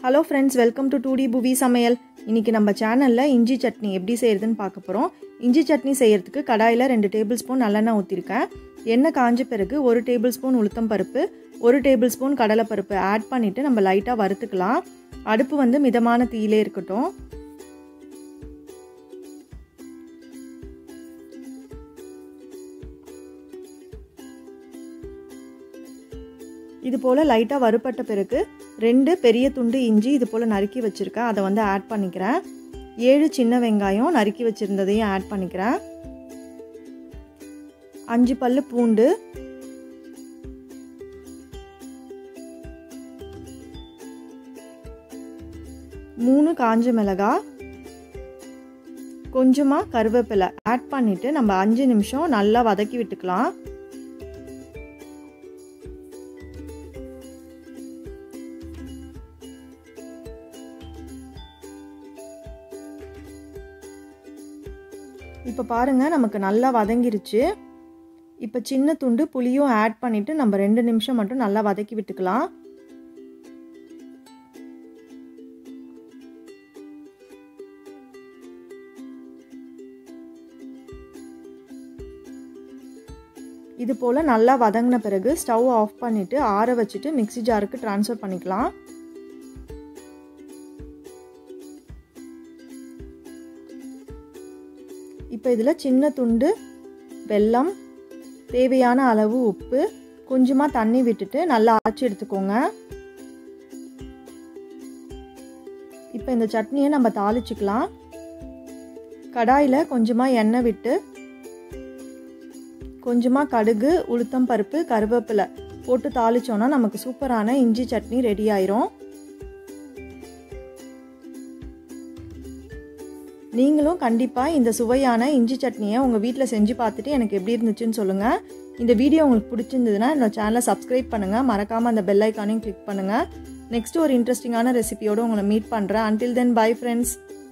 hello friends welcome to two D Puvi சமையல் இன்றைக்கி நம்ம சேனலில் இஞ்சி சட்னி எப்படி செய்கிறதுன்னு பார்க்க போகிறோம் இஞ்சி சட்னி செய்கிறதுக்கு கடாயில் ரெண்டு டேபிள் ஸ்பூன் நல்லெண்ணெய் ஊற்றிருக்கேன் எண்ணெய் காஞ்ச பிறகு ஒரு டேபிள் ஸ்பூன் உளுத்தம் பருப்பு ஒரு டேபிள் ஸ்பூன் கடலைப்பருப்பு ஆட் பண்ணிவிட்டு நம்ம லைட்டாக வறுத்துக்கலாம் அடுப்பு வந்து மிதமான தீயிலே இருக்கட்டும் இது போல் லைட்டாக வறுப்பட்ட பிறகு ரெண்டு பெரிய துண்டு இஞ்சி இது போல் நறுக்கி வச்சுருக்கேன் அதை வந்து ஆட் பண்ணிக்கிறேன் ஏழு சின்ன வெங்காயம் நறுக்கி வச்சுருந்ததையும் ஆட் பண்ணிக்கிறேன் அஞ்சு பல்லு பூண்டு மூணு காஞ்ச மிளகா கொஞ்சமாக கருவேப்பிலை ஆட் பண்ணிவிட்டு நம்ம அஞ்சு நிமிஷம் நல்லா வதக்கி விட்டுக்கலாம் இப்போ பாருங்கள் நமக்கு நல்லா வதங்கிருச்சு இப்போ சின்ன துண்டு புளியும் ஆட் பண்ணிவிட்டு நம்ம ரெண்டு நிமிஷம் மட்டும் நல்லா வதக்கி விட்டுக்கலாம் இது போல் நல்லா வதங்கின பிறகு ஸ்டவ் ஆஃப் பண்ணிவிட்டு ஆற வச்சுட்டு மிக்சி ஜாருக்கு ட்ரான்ஸ்ஃபர் பண்ணிக்கலாம் இப்போ இதில் சின்ன துண்டு வெல்லம் தேவையான அளவு உப்பு கொஞ்சமாக தண்ணி விட்டுட்டு நல்லா அரைச்சி எடுத்துக்கோங்க இப்போ இந்த சட்னியை நம்ம தாளிச்சுக்கலாம் கடாயில் கொஞ்சமாக எண்ணெய் விட்டு கொஞ்சமாக கடுகு உளுத்தம் பருப்பு கருவேப்பிலை போட்டு தாளிச்சோன்னா நமக்கு சூப்பரான இஞ்சி சட்னி ரெடி ஆயிரும் நீங்களும் கண்டிப்பாக இந்த சுவையான இஞ்சி சட்னியை உங்கள் வீட்டில் செஞ்சு பார்த்துட்டு எனக்கு எப்படி இருந்துச்சுன்னு சொல்லுங்கள் இந்த வீடியோ உங்களுக்கு பிடிச்சிருந்ததுன்னா என்னோட சேனலை சப்ஸ்கிரைப் பண்ணுங்கள் மறக்காமல் அந்த பெல் ஐக்கானையும் கிளிக் பண்ணுங்கள் நெக்ஸ்ட் ஒரு இன்ட்ரெஸ்டிங்கான ரெசிபியோடு உங்களை மீட் பண்ணுறேன் அன்டில் தென் பை ஃப்ரெண்ட்ஸ்